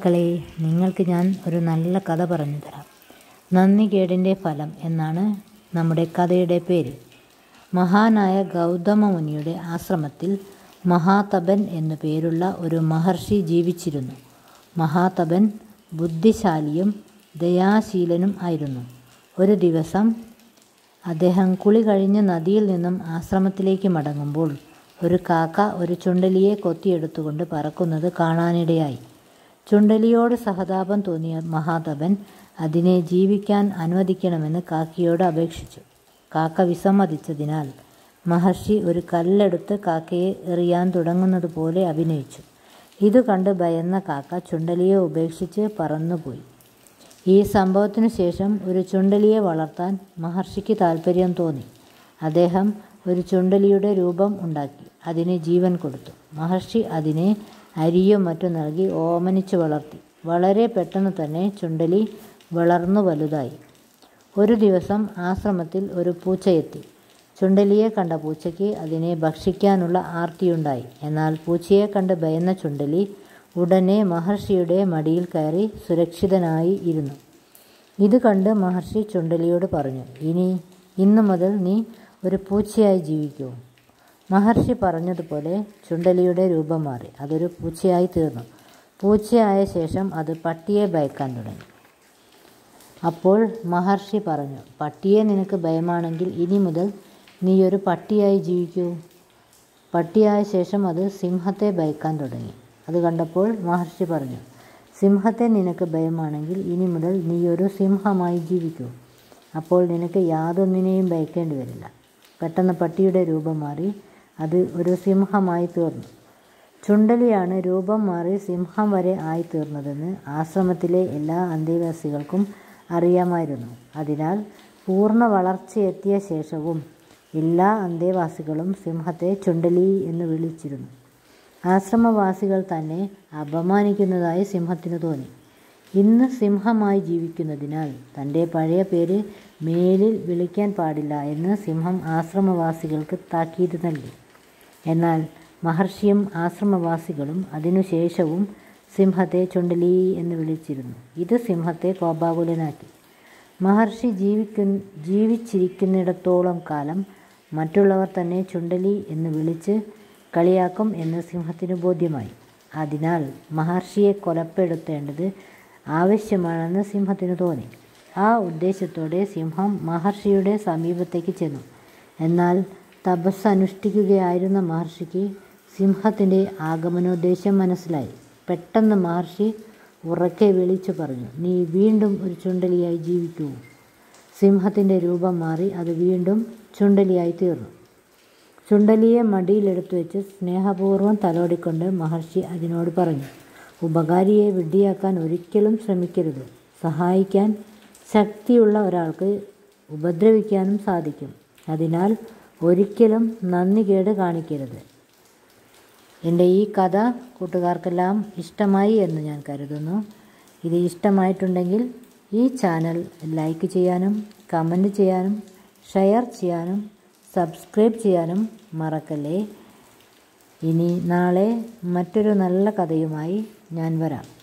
മക്കളെ നിങ്ങൾക്ക് ഞാൻ ഒരു നല്ല കഥ പറഞ്ഞു തരാം നന്ദികേടിൻ്റെ ഫലം എന്നാണ് നമ്മുടെ കഥയുടെ പേര് മഹാനായ ഗൗതമ മുനിയുടെ ആശ്രമത്തിൽ മഹാതപൻ എന്നു പേരുള്ള ഒരു മഹർഷി ജീവിച്ചിരുന്നു മഹാതപൻ ബുദ്ധിശാലിയും ദയാശീലനും ആയിരുന്നു ഒരു ദിവസം അദ്ദേഹം കുളി കഴിഞ്ഞ് നദിയിൽ നിന്നും ആശ്രമത്തിലേക്ക് മടങ്ങുമ്പോൾ ഒരു കാക്ക ഒരു ചുണ്ടലിയെ കൊത്തിയെടുത്തുകൊണ്ട് പറക്കുന്നത് കാണാനിടയായി ചുണ്ടലിയോട് സഹതാപം തോന്നിയ മഹാതപൻ അതിനെ ജീവിക്കാൻ അനുവദിക്കണമെന്ന് കാക്കയോട് അപേക്ഷിച്ചു കാക്ക വിസമ്മതിച്ചതിനാൽ മഹർഷി ഒരു കല്ലെടുത്ത് കാക്കയെ എറിയാൻ തുടങ്ങുന്നത് പോലെ അഭിനയിച്ചു ഇത് കണ്ട് ഭയന്ന കാക്ക ചുണ്ടലിയെ ഉപേക്ഷിച്ച് പറന്നുപോയി ഈ സംഭവത്തിനു ശേഷം ഒരു ചുണ്ടലിയെ വളർത്താൻ മഹർഷിക്ക് താല്പര്യം തോന്നി അദ്ദേഹം ഒരു ചുണ്ടലിയുടെ രൂപം ഉണ്ടാക്കി അതിന് ജീവൻ കൊടുത്തു മഹർഷി അതിനെ അരിയും മറ്റും നൽകി ഓമനിച്ച് വളർത്തി വളരെ പെട്ടെന്ന് തന്നെ ചുണ്ടലി വളർന്നു വലുതായി ഒരു ദിവസം ആശ്രമത്തിൽ ഒരു പൂച്ചയെത്തി ചുണ്ടലിയെ കണ്ട പൂച്ചയ്ക്ക് അതിനെ ഭക്ഷിക്കാനുള്ള ആർത്തിയുണ്ടായി എന്നാൽ പൂച്ചയെ കണ്ട് ഭയന്ന ചുണ്ടലി ഉടനെ മഹർഷിയുടെ മടിയിൽ കയറി സുരക്ഷിതനായി ഇരുന്നു ഇത് കണ്ട് മഹർഷി ചുണ്ടലിയോട് പറഞ്ഞു ഇനി ഇന്നു മുതൽ നീ ഒരു പൂച്ചയായി ജീവിക്കൂ മഹർഷി പറഞ്ഞതുപോലെ ചുണ്ടലിയുടെ രൂപം മാറി അതൊരു പൂച്ചയായി തീർന്നു പൂച്ചയായ ശേഷം അത് പട്ടിയെ ഭയക്കാൻ തുടങ്ങി അപ്പോൾ മഹർഷി പറഞ്ഞു പട്ടിയെ നിനക്ക് ഭയമാണെങ്കിൽ ഇനി മുതൽ നീ ഒരു പട്ടിയായി ജീവിക്കൂ പട്ടിയായ ശേഷം അത് സിംഹത്തെ ഭയക്കാൻ തുടങ്ങി അത് കണ്ടപ്പോൾ മഹർഷി പറഞ്ഞു സിംഹത്തെ നിനക്ക് ഭയമാണെങ്കിൽ ഇനി മുതൽ നീ ഒരു സിംഹമായി ജീവിക്കൂ അപ്പോൾ നിനക്ക് യാതൊന്നിനെയും ഭയക്കേണ്ടി വരില്ല പെട്ടെന്ന് പട്ടിയുടെ രൂപം മാറി അത് ഒരു സിംഹമായി തീർന്നു ചുണ്ടലിയാണ് രൂപം മാറി സിംഹം വരെ ആയിത്തീർന്നതെന്ന് ആശ്രമത്തിലെ എല്ലാ അന്തേവാസികൾക്കും അറിയാമായിരുന്നു അതിനാൽ പൂർണ്ണ വളർച്ചയെത്തിയ ശേഷവും എല്ലാ അന്തേവാസികളും സിംഹത്തെ ചുണ്ടലി എന്ന് വിളിച്ചിരുന്നു ആശ്രമവാസികൾ തന്നെ അപമാനിക്കുന്നതായി സിംഹത്തിന് തോന്നി ഇന്ന് സിംഹമായി ജീവിക്കുന്നതിനാൽ തൻ്റെ പഴയ പേര് മേലിൽ വിളിക്കാൻ പാടില്ല എന്ന് സിംഹം ആശ്രമവാസികൾക്ക് താക്കീത് നൽകി എന്നാൽ മഹർഷിയും ആശ്രമവാസികളും അതിനുശേഷവും സിംഹത്തെ ചുണ്ടലി എന്ന് വിളിച്ചിരുന്നു ഇത് സിംഹത്തെ കോപാകുലനാക്കി മഹർഷി ജീവിക്കു ജീവിച്ചിരിക്കുന്നിടത്തോളം കാലം മറ്റുള്ളവർ തന്നെ ചുണ്ടലി എന്ന് വിളിച്ച് കളിയാക്കും എന്ന് സിംഹത്തിന് ബോധ്യമായി അതിനാൽ മഹർഷിയെ കൊലപ്പെടുത്തേണ്ടത് ആവശ്യമാണെന്ന് സിംഹത്തിന് തോന്നി ആ ഉദ്ദേശത്തോടെ സിംഹം മഹർഷിയുടെ സമീപത്തേക്ക് ചെന്നു എന്നാൽ തപസ് അനുഷ്ഠിക്കുകയായിരുന്ന മഹർഷിക്ക് സിംഹത്തിൻ്റെ ആഗമനോദ്ദേശം മനസ്സിലായി പെട്ടെന്ന് മഹർഷി ഉറക്കെ വിളിച്ചു പറഞ്ഞു നീ വീണ്ടും ഒരു ചുണ്ടലിയായി ജീവിക്കൂ സിംഹത്തിൻ്റെ രൂപം മാറി അത് വീണ്ടും ചുണ്ടലിയായി തീർന്നു ചുണ്ടലിയെ മടിയിലെടുത്തു വെച്ച് സ്നേഹപൂർവ്വം തലോടിക്കൊണ്ട് മഹർഷി അതിനോട് പറഞ്ഞു ഉപകാരിയെ വിഡ്ഢിയാക്കാൻ ഒരിക്കലും ശ്രമിക്കരുത് സഹായിക്കാൻ ശക്തിയുള്ള ഒരാൾക്ക് ഉപദ്രവിക്കാനും സാധിക്കും അതിനാൽ ഒരിക്കലും നന്ദികേട് കാണിക്കരുത് എൻ്റെ ഈ കഥ കൂട്ടുകാർക്കെല്ലാം ഇഷ്ടമായി എന്ന് ഞാൻ കരുതുന്നു ഇത് ഇഷ്ടമായിട്ടുണ്ടെങ്കിൽ ഈ ചാനൽ ലൈക്ക് ചെയ്യാനും കമൻറ്റ് ചെയ്യാനും ഷെയർ ചെയ്യാനും സബ്സ്ക്രൈബ് ചെയ്യാനും മറക്കല്ലേ ഇനി നാളെ മറ്റൊരു നല്ല കഥയുമായി ഞാൻ വരാം